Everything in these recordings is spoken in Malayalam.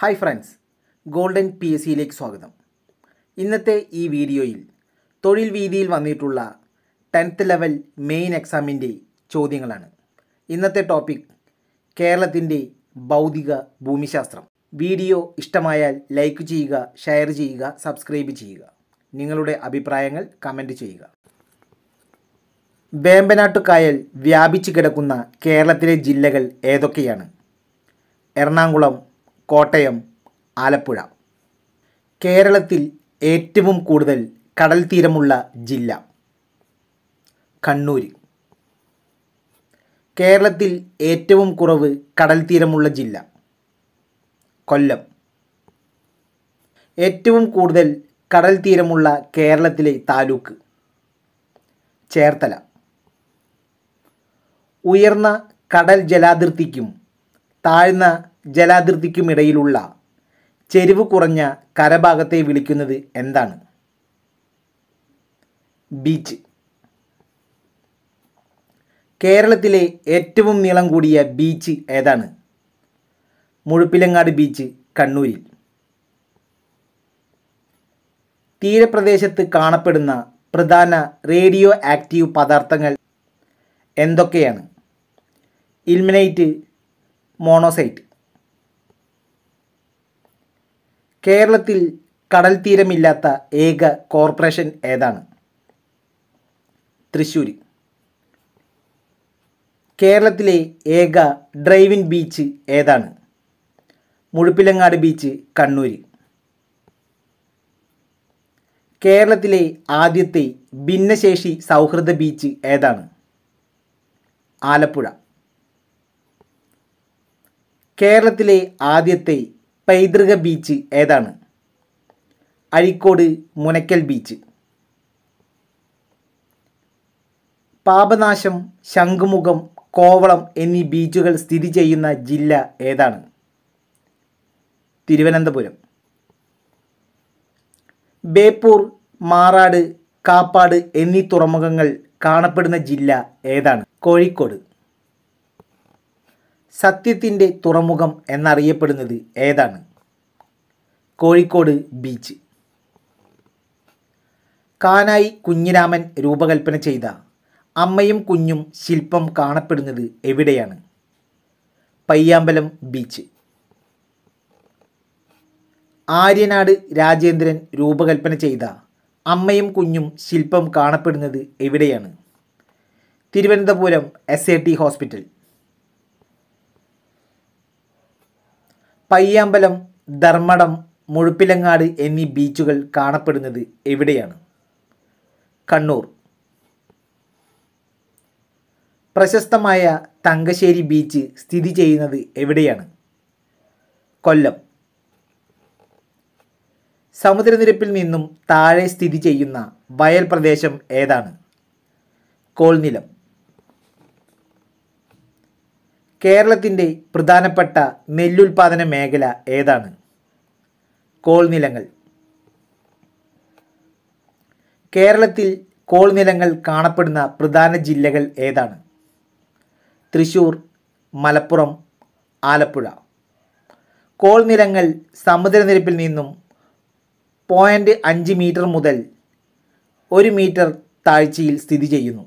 hi friends golden P S സിയിലേക്ക് സ്വാഗതം ഇന്നത്തെ ഈ വീഡിയോയിൽ തൊഴിൽ വീതിയിൽ വന്നിട്ടുള്ള ടെൻത്ത് ലെവൽ മെയിൻ എക്സാമിൻ്റെ ചോദ്യങ്ങളാണ് ഇന്നത്തെ ടോപ്പിക് കേരളത്തിൻ്റെ ഭൗതിക ഭൂമിശാസ്ത്രം വീഡിയോ ഇഷ്ടമായാൽ ലൈക്ക് ചെയ്യുക ഷെയർ ചെയ്യുക സബ്സ്ക്രൈബ് ചെയ്യുക നിങ്ങളുടെ അഭിപ്രായങ്ങൾ കമൻറ്റ് ചെയ്യുക വേമ്പനാട്ടുകായൽ വ്യാപിച്ചു കിടക്കുന്ന കേരളത്തിലെ ജില്ലകൾ ഏതൊക്കെയാണ് എറണാകുളം കോട്ടയം ആലപ്പുഴ കേരളത്തിൽ ഏറ്റവും കൂടുതൽ കടൽ തീരമുള്ള ജില്ല കണ്ണൂർ കേരളത്തിൽ ഏറ്റവും കുറവ് കടൽ തീരമുള്ള ജില്ല കൊല്ലം ഏറ്റവും കൂടുതൽ കടൽ തീരമുള്ള കേരളത്തിലെ താലൂക്ക് ചേർത്തല ഉയർന്ന കടൽ ജലാതിർത്തിക്കും താഴ്ന്ന ജലാതിർത്തിക്കുമിടയിലുള്ള ചെരിവ് കുറഞ്ഞ കരഭാഗത്തെ വിളിക്കുന്നത് എന്താണ് ബീച്ച് കേരളത്തിലെ ഏറ്റവും നീളം കൂടിയ ബീച്ച് ഏതാണ് മുഴുപ്പിലങ്ങാട് ബീച്ച് കണ്ണൂരിൽ തീരപ്രദേശത്ത് കാണപ്പെടുന്ന പ്രധാന റേഡിയോ ആക്റ്റീവ് പദാർത്ഥങ്ങൾ എന്തൊക്കെയാണ് ഇൽമിനൈറ്റ് മോണോസൈറ്റ് കേരളത്തിൽ കടൽ തീരമില്ലാത്ത ഏക കോർപ്പറേഷൻ ഏതാണ് തൃശ്ശൂർ കേരളത്തിലെ ഏക ഡ്രൈവിൻ ബീച്ച് ഏതാണ് മുഴുപ്പിലങ്ങാട് ബീച്ച് കണ്ണൂർ കേരളത്തിലെ ആദ്യത്തെ ഭിന്നശേഷി സൗഹൃദ ബീച്ച് ഏതാണ് ആലപ്പുഴ കേരളത്തിലെ ആദ്യത്തെ പൈതൃക ബീച്ച് ഏതാണ് അഴീക്കോട് മുനക്കൽ ബീച്ച് പാപനാശം ശംഖുമുഖം കോവളം എന്നീ ബീച്ചുകൾ സ്ഥിതി ചെയ്യുന്ന ജില്ല ഏതാണ് തിരുവനന്തപുരം ബേപ്പൂർ മാറാട് കാപ്പാട് എന്നീ തുറമുഖങ്ങൾ കാണപ്പെടുന്ന ജില്ല ഏതാണ് കോഴിക്കോട് സത്യത്തിൻ്റെ തുറമുഖം എന്നറിയപ്പെടുന്നത് ഏതാണ് കോഴിക്കോട് ബീച്ച് കാനായി കുഞ്ഞിരാമൻ രൂപകൽപ്പന ചെയ്ത അമ്മയും കുഞ്ഞും ശില്പം കാണപ്പെടുന്നത് എവിടെയാണ് പയ്യാമ്പലം ബീച്ച് ആര്യനാട് രാജേന്ദ്രൻ രൂപകൽപ്പന ചെയ്ത അമ്മയും കുഞ്ഞും ശില്പം കാണപ്പെടുന്നത് എവിടെയാണ് Thiruvananthapuram S A T hospital Payyambalam Dharmadam Muzhappilangad എന്നീ ബീച്ചുകൾ കാണപ്പെടുന്നത് എവിടെയാണ് കണ്ണൂർ പ്രശസ്തമായ തങ്കശ്ശേരി ബീച്ച് സ്ഥിതി ചെയ്യുന്നത് എവിടെയാണ് കൊല്ലം സമുദ്രനിരപ്പിൽ നിന്നും താഴെ സ്ഥിതി ചെയ്യുന്ന വയൽ പ്രദേശം ഏതാണ് കോൾനിലം കേരളത്തിൻ്റെ പ്രധാനപ്പെട്ട നെല്ലുൽപാദന മേഖല ഏതാണ് കോൾനിലങ്ങൾ കേരളത്തിൽ കോൾനിലങ്ങൾ കാണപ്പെടുന്ന പ്രധാന ജില്ലകൾ ഏതാണ് തൃശൂർ മലപ്പുറം ആലപ്പുഴ കോൾനിലങ്ങൾ സമുദ്രനിരപ്പിൽ നിന്നും പോയിൻ്റ് അഞ്ച് മീറ്റർ മുതൽ ഒരു മീറ്റർ താഴ്ചയിൽ സ്ഥിതി ചെയ്യുന്നു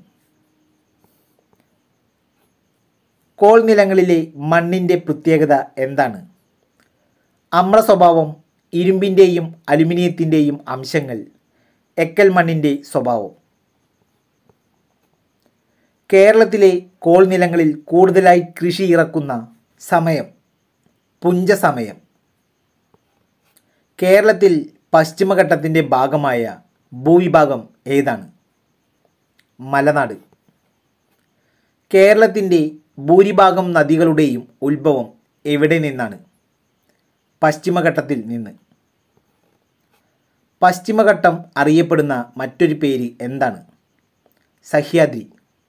കോൾ നിലങ്ങളിലെ മണ്ണിൻ്റെ പ്രത്യേകത എന്താണ് അമ്ല സ്വഭാവം ഇരുമ്പിൻ്റെയും അലുമിനിയത്തിൻ്റെയും അംശങ്ങൾ എക്കൽ മണ്ണിൻ്റെ സ്വഭാവം കേരളത്തിലെ കോൾ നിലങ്ങളിൽ കൂടുതലായി കൃഷി ഇറക്കുന്ന സമയം പുഞ്ച സമയം കേരളത്തിൽ പശ്ചിമഘട്ടത്തിൻ്റെ ഭാഗമായ ഭൂവിഭാഗം ഏതാണ് മലനാട് കേരളത്തിൻ്റെ ഭൂരിഭാഗം നദികളുടെയും ഉത്ഭവം എവിടെ നിന്നാണ് പശ്ചിമഘട്ടത്തിൽ നിന്ന് പശ്ചിമഘട്ടം അറിയപ്പെടുന്ന മറ്റൊരു പേര് എന്താണ് സഹ്യാദ്രി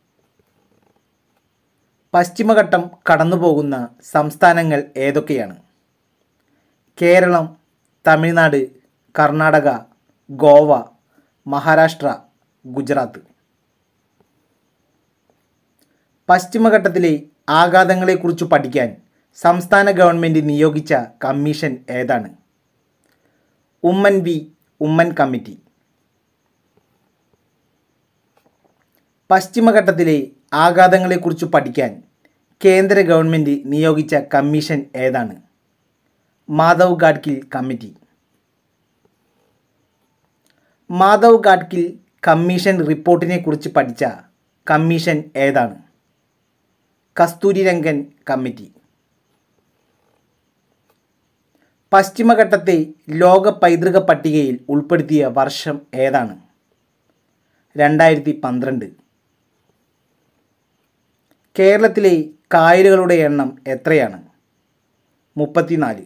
പശ്ചിമഘട്ടം കടന്നുപോകുന്ന സംസ്ഥാനങ്ങൾ ഏതൊക്കെയാണ് കേരളം തമിഴ്നാട് കർണാടക ഗോവ മഹാരാഷ്ട്ര ഗുജറാത്ത് പശ്ചിമഘട്ടത്തിലെ ആഘാതങ്ങളെക്കുറിച്ച് പഠിക്കാൻ സംസ്ഥാന ഗവൺമെൻറ് നിയോഗിച്ച കമ്മീഷൻ ഏതാണ് ഉമ്മൻ വി ഉമ്മൻ കമ്മിറ്റി പശ്ചിമഘട്ടത്തിലെ ആഘാതങ്ങളെക്കുറിച്ച് പഠിക്കാൻ കേന്ദ്ര ഗവൺമെൻറ് നിയോഗിച്ച കമ്മീഷൻ ഏതാണ് മാധവ് ഗാഡ്കിൽ കമ്മിറ്റി മാധവ് ഗാഡ്കിൽ കമ്മീഷൻ റിപ്പോർട്ടിനെ കുറിച്ച് പഠിച്ച കമ്മീഷൻ ഏതാണ് കസ്തൂരിരംഗൻ കമ്മിറ്റി പശ്ചിമഘട്ടത്തെ ലോക പൈതൃക പട്ടികയിൽ ഉൾപ്പെടുത്തിയ വർഷം ഏതാണ് രണ്ടായിരത്തി പന്ത്രണ്ട് കേരളത്തിലെ കായലുകളുടെ എണ്ണം എത്രയാണ് മുപ്പത്തിനാല്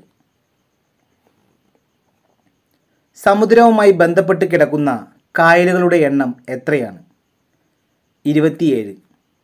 സമുദ്രവുമായി ബന്ധപ്പെട്ട് കിടക്കുന്ന കായലുകളുടെ എണ്ണം എത്രയാണ് ഇരുപത്തിയേഴ്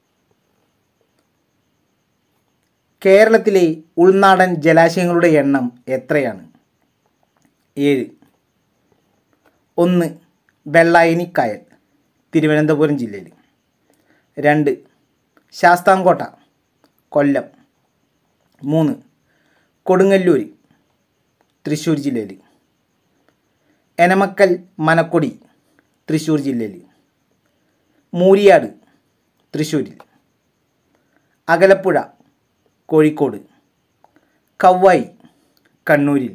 കേരളത്തിലെ ഉൾനാടൻ ജലാശയങ്ങളുടെ എണ്ണം എത്രയാണ് ഏഴ് ഒന്ന് വെള്ളായനി കായൽ തിരുവനന്തപുരം ജില്ലയിൽ രണ്ട് ശാസ്താംകോട്ട കൊല്ലം മൂന്ന് കൊടുങ്ങല്ലൂർ തൃശ്ശൂർ ജില്ലയിൽ എനമക്കൽ മനക്കൊടി തൃശ്ശൂർ ജില്ലയിൽ മൂരിയാട് തൃശ്ശൂരിൽ അകലപ്പുഴ കോഴിക്കോട് കവ്വായി കണ്ണൂരിൽ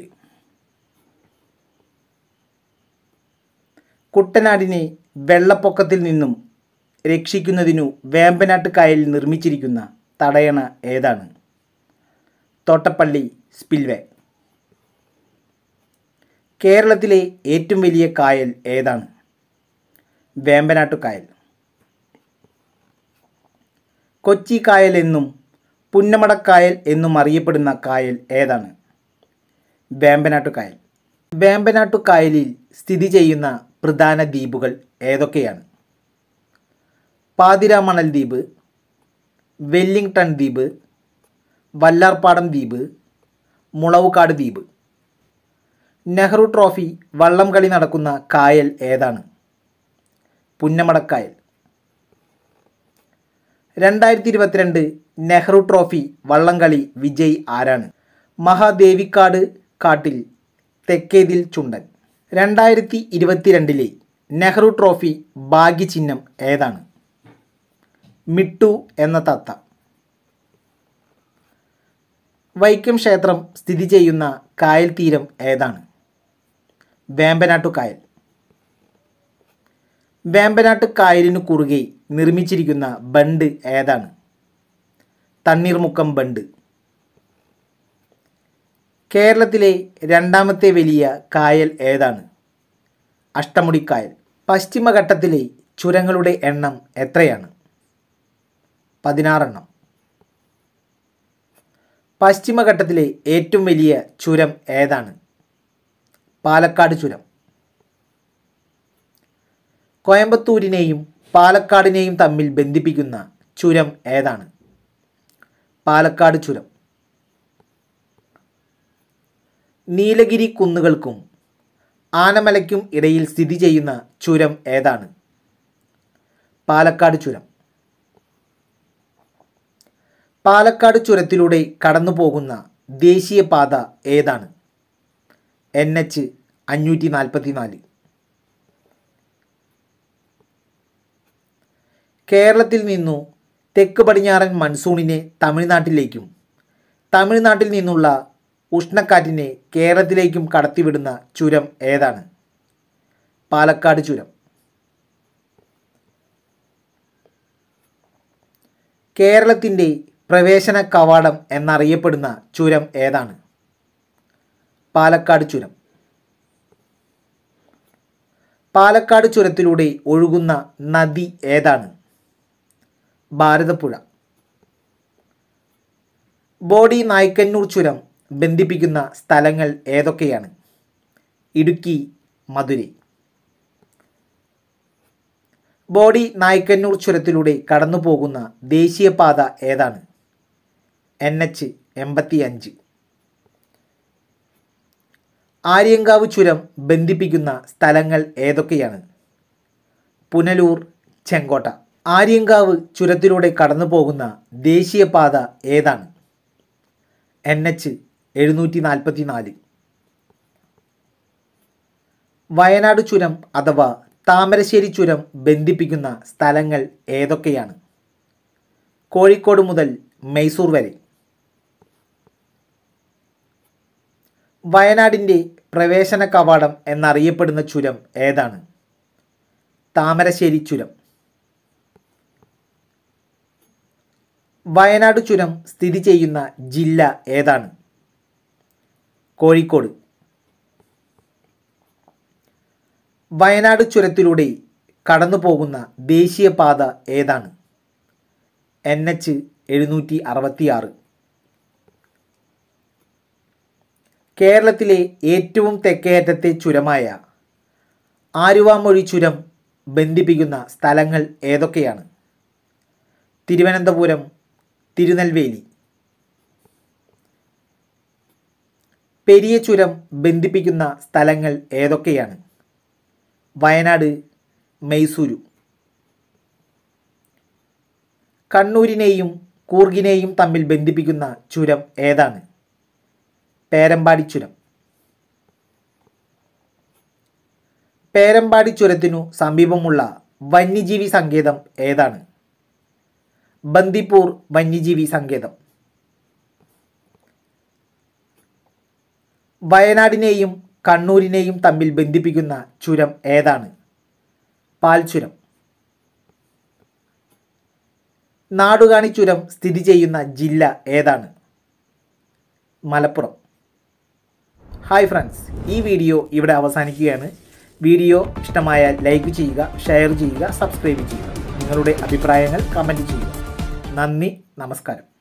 കുട്ടനാടിനെ വെള്ളപ്പൊക്കത്തിൽ നിന്നും രക്ഷിക്കുന്നതിനു വേമ്പനാട്ട് കായലിൽ നിർമ്മിച്ചിരിക്കുന്ന തടയണ ഏതാണ് തോട്ടപ്പള്ളി സ്പിൽവേ കേരളത്തിലെ ഏറ്റവും വലിയ കായൽ ഏതാണ് വേമ്പനാട്ടു കായൽ കൊച്ചി കായൽ എന്നും പുന്നമടക്കായൽ എന്നും അറിയപ്പെടുന്ന കായൽ ഏതാണ് വേമ്പനാട്ടു കായൽ വേമ്പനാട്ടു കായലിൽ സ്ഥിതി ചെയ്യുന്ന പ്രധാന ദ്വീപുകൾ ഏതൊക്കെയാണ് പാതിരാമണൽ ദ്വീപ് വെല്ലിംഗ്ടൺ ദ്വീപ് വല്ലാർപ്പാടം ദ്വീപ് മുളവുകാട് ദ്വീപ് നെഹ്റു ട്രോഫി വള്ളം കളി നടക്കുന്ന കായൽ ഏതാണ് പുന്നമടക്കായൽ രണ്ടായിരത്തി ഇരുപത്തിരണ്ട് നെഹ്റു ട്രോഫി വള്ളംകളി വിജയ് ആരാണ് മഹാദേവിക്കാട് കാട്ടിൽ തെക്കേതിൽ ചുണ്ടൻ രണ്ടായിരത്തി ഇരുപത്തിരണ്ടിലെ നെഹ്റു ട്രോഫി ഭാഗ്യചിഹ്നം ഏതാണ് മിട്ടു എന്ന തത്ത വൈക്കം ക്ഷേത്രം സ്ഥിതി ചെയ്യുന്ന കായൽ തീരം ഏതാണ് വേമ്പനാട്ടു കായൽ വേമ്പനാട്ട് കായലിനു കുറുകെ നിർമ്മിച്ചിരിക്കുന്ന ബണ്ട് ഏതാണ് തണ്ണീർമുക്കം ബണ്ട് കേരളത്തിലെ രണ്ടാമത്തെ വലിയ കായൽ ഏതാണ് അഷ്ടമുടിക്കായൽ പശ്ചിമഘട്ടത്തിലെ ചുരങ്ങളുടെ എണ്ണം എത്രയാണ് പതിനാറെണ്ണം പശ്ചിമഘട്ടത്തിലെ ഏറ്റവും വലിയ ചുരം ഏതാണ് പാലക്കാട് ചുരം കോയമ്പത്തൂരിനെയും പാലക്കാടിനെയും തമ്മിൽ ബന്ധിപ്പിക്കുന്ന ചുരം ഏതാണ് പാലക്കാട് ചുരം നീലഗിരി കുന്നുകൾക്കും ആനമലയ്ക്കും ഇടയിൽ സ്ഥിതി ചെയ്യുന്ന ചുരം ഏതാണ് പാലക്കാട് ചുരം പാലക്കാട് ചുരത്തിലൂടെ കടന്നു പോകുന്ന ദേശീയപാത ഏതാണ് എൻ എച്ച് അഞ്ഞൂറ്റി നാൽപ്പത്തി നാല് കേരളത്തിൽ നിന്നു തെക്ക് പടിഞ്ഞാറൻ മൺസൂണിനെ തമിഴ്നാട്ടിലേക്കും തമിഴ്നാട്ടിൽ നിന്നുള്ള ഉഷ്ണക്കാറ്റിനെ കേരളത്തിലേക്കും കടത്തിവിടുന്ന ചുരം ഏതാണ് പാലക്കാട് ചുരം കേരളത്തിൻ്റെ പ്രവേശന കവാടം എന്നറിയപ്പെടുന്ന ചുരം ഏതാണ് പാലക്കാട് ചുരം പാലക്കാട് ചുരത്തിലൂടെ ഒഴുകുന്ന നദി ഏതാണ് ഭാരതപ്പുഴ ബോഡി നായ്ക്കന്നൂർ ചുരം ബന്ധിപ്പിക്കുന്ന സ്ഥലങ്ങൾ ഏതൊക്കെയാണ് ഇടുക്കി മധുരൈ ബോഡി നായ്ക്കന്നൂർ ചുരത്തിലൂടെ കടന്നു പോകുന്ന ദേശീയപാത ഏതാണ് എൻ എച്ച് എൺപത്തി അഞ്ച് ആര്യങ്കാവ് ചുരം ബന്ധിപ്പിക്കുന്ന സ്ഥലങ്ങൾ ഏതൊക്കെയാണ് പുനലൂർ ചെങ്കോട്ട ആര്യങ്കാവ് ചുരത്തിലൂടെ കടന്നു പോകുന്ന ദേശീയപാത ഏതാണ് എൻ എച്ച് എഴുന്നൂറ്റി നാൽപ്പത്തി നാല് വയനാട് ചുരം അഥവാ താമരശ്ശേരി ചുരം ബന്ധിപ്പിക്കുന്ന സ്ഥലങ്ങൾ ഏതൊക്കെയാണ് കോഴിക്കോട് മുതൽ മൈസൂർ വരെ വയനാടിൻ്റെ പ്രവേശന കവാടം എന്നറിയപ്പെടുന്ന ചുരം ഏതാണ് താമരശ്ശേരി ചുരം വയനാട് ചുരം സ്ഥിതി ചെയ്യുന്ന ജില്ല ഏതാണ് കോഴിക്കോട് വയനാട് ചുരത്തിലൂടെ കടന്നു പോകുന്ന ദേശീയപാത ഏതാണ് എൻ എച്ച് എഴുന്നൂറ്റി അറുപത്തിയാറ് കേരളത്തിലെ ഏറ്റവും തെക്കേയറ്റത്തെ ചുരമായ ആലുവാമൊഴി ചുരം ബന്ധിപ്പിക്കുന്ന സ്ഥലങ്ങൾ ഏതൊക്കെയാണ് തിരുവനന്തപുരം തിരുനെൽവേലി പെരിയ ചുരം ബന്ധിപ്പിക്കുന്ന സ്ഥലങ്ങൾ ഏതൊക്കെയാണ് വയനാട് മൈസൂരു കണ്ണൂരിനെയും കൂർഗിനെയും തമ്മിൽ ബന്ധിപ്പിക്കുന്ന ചുരം ഏതാണ് പേരമ്പാടി ചുരം പേരമ്പാടി ചുരത്തിനു സമീപമുള്ള വന്യജീവി സങ്കേതം ഏതാണ് ബന്ദിപ്പൂർ വന്യജീവി സങ്കേതം വയനാടിനെയും കണ്ണൂരിനെയും തമ്മിൽ ബന്ധിപ്പിക്കുന്ന ചുരം ഏതാണ് പാൽച്ചുരം നാടുകാണി ചുരം സ്ഥിതി ചെയ്യുന്ന ജില്ല ഏതാണ് മലപ്പുറം ഹായ് ഫ്രണ്ട്സ് ഈ വീഡിയോ ഇവിടെ അവസാനിക്കുകയാണ് വീഡിയോ ഇഷ്ടമായാൽ ലൈക്ക് ചെയ്യുക ഷെയർ ചെയ്യുക സബ്സ്ക്രൈബ് ചെയ്യുക നിങ്ങളുടെ അഭിപ്രായങ്ങൾ കമൻറ്റ് ചെയ്യുക നന്ദി നമസ്കാരം